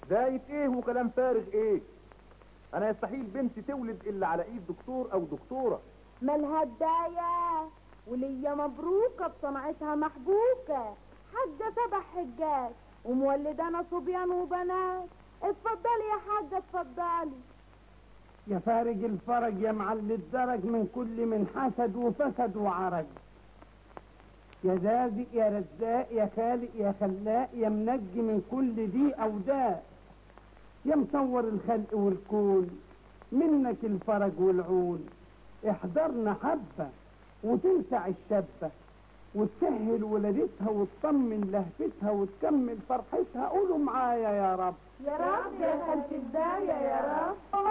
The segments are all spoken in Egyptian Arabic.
دايت ايه وكلام فارغ ايه انا يستحيل بنتي تولد الا على ايد دكتور او دكتوره مالها الداية وليا مبروكة بصنعتها محبوكة حاجة سبع حجات ومولدانا صبيان وبنات اتفضلي يا حاجة اتفضلي يا فارج الفرج يا معلي الدرج من كل من حسد وفسد وعرج يا زازق يا رزاق يا خالق يا خلاق يا منجي من كل دي او داء يا مصور الخلق والكون منك الفرج والعون احضرنا حبة وتنسع الشابة وتسهل ولادتها وتطمن لهفتها وتكمل فرحتها قولوا معايا يا رب يا رب يا خالة الداية يا رب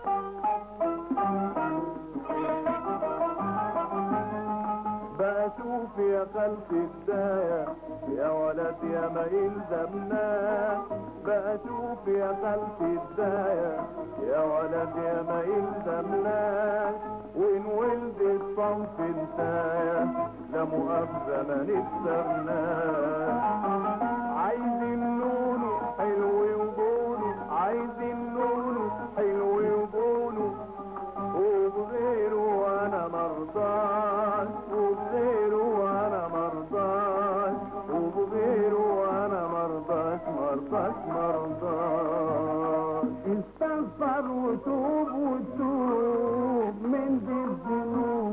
بقى شوف يا خلق الداية يا ولد يا ما يلزمنا بقى شوف يا خلق الداية يا ولد يا ما يلزمنا وإن ولد الصنف انتايا لا مؤاخذة ما نكسرنا عايزين نونه حلو وجونه عايزين نونه حلو وجونه وبغيره وانا مرضاش وبغيره وانا مرضاش وبغيره وانا مرضاش مرضاش مرضاش استغفر وتوب وتوب من دي الذنوب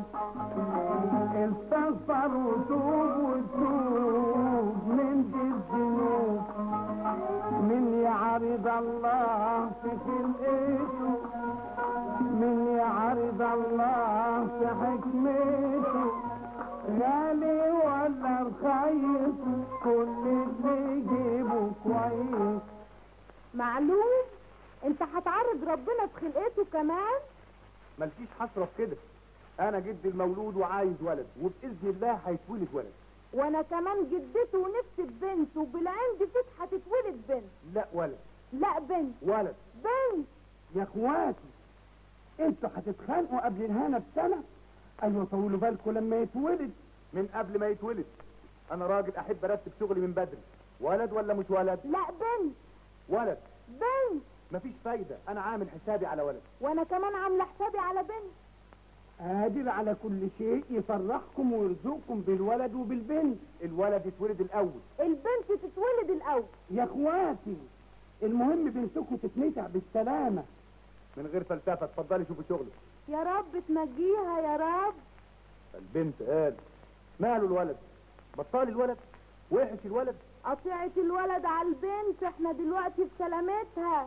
استغفر وتوب وتوب من دي الذنوب من يعرض الله في خلقته من يعرض الله في حكمته غالي ولا رخيص كل اللي يجيبه كويس معلوم انت هتعرض ربنا في خلقته كمان مالكيش حسرة في كده انا جدي المولود وعايز ولد وباذن الله هيتولد ولد وانا كمان جدته ونفسي بنت وبالعند فيك هتتولد بنت لا ولد لا بنت ولد بنت يا اخواتي انتوا هتتخانقوا قبل الهنا بسنة ايوه طولوا بالكم لما يتولد من قبل ما يتولد انا راجل احب ارتب شغلي من بدري ولد ولا مش ولد لا بنت ولد بنت مفيش فايدة انا عامل حسابي على ولد وانا كمان عامله حسابي على بنت قادر على كل شيء يفرحكم ويرزقكم بالولد وبالبنت الولد يتولد الاول البنت تتولد الاول يا اخواتي المهم بنتكم تتمتع بالسلامة من غير فلسفة اتفضلي شوفي شغلك يا رب تنجيها يا رب البنت قال ماله الولد بطال الولد وحش الولد قطيعة الولد على البنت احنا دلوقتي في سلامتها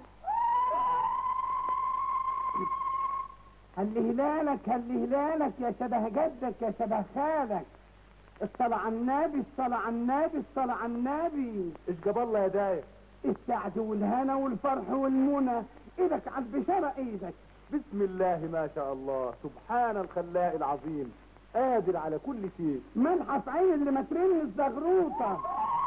هل هلالك هل هلالك يا شبه جدك يا شبه خالك الصلاة على النبي الصلاة على النبي الصلاة على النبي ايش جاب الله يا داية السعد والهنا والفرح والمنى ايدك على البشارة ايدك بسم الله ما شاء الله سبحان الخلاق العظيم قادر على كل شيء ملحة في عين اللي ما ترن الزغروطة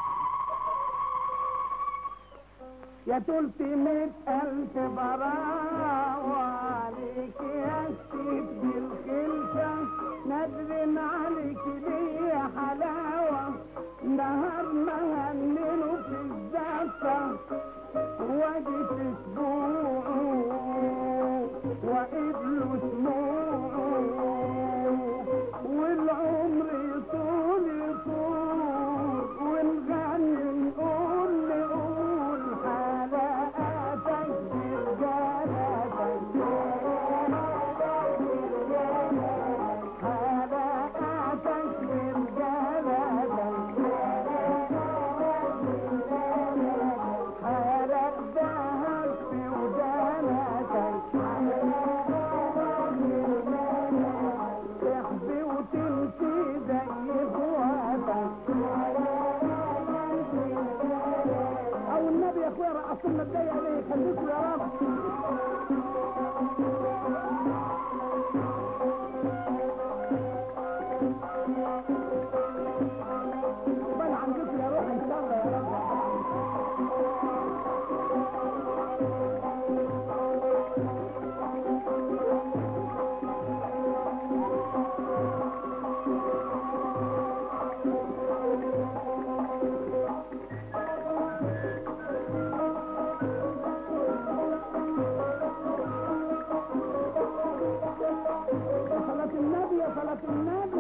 يا تلت مئة ألف براء وعليك يكتب بالخلفة ندر عليك ليا حلاوة نهار ما هننه في الزفة واجي في اسبوعه وقبله اسبوعه والعمر طول طول ونغني نقول نقول حلقاتك برجالتك حلقاتك برجالتك حلق ذهب في ودانتك تحبي وتمشي زي اخواتك او النبي يا اخويا رقصنا الضيقه ليه خليكوا يا رب بل عندكم يا روح ان شاء الله يا رب صلاة النبي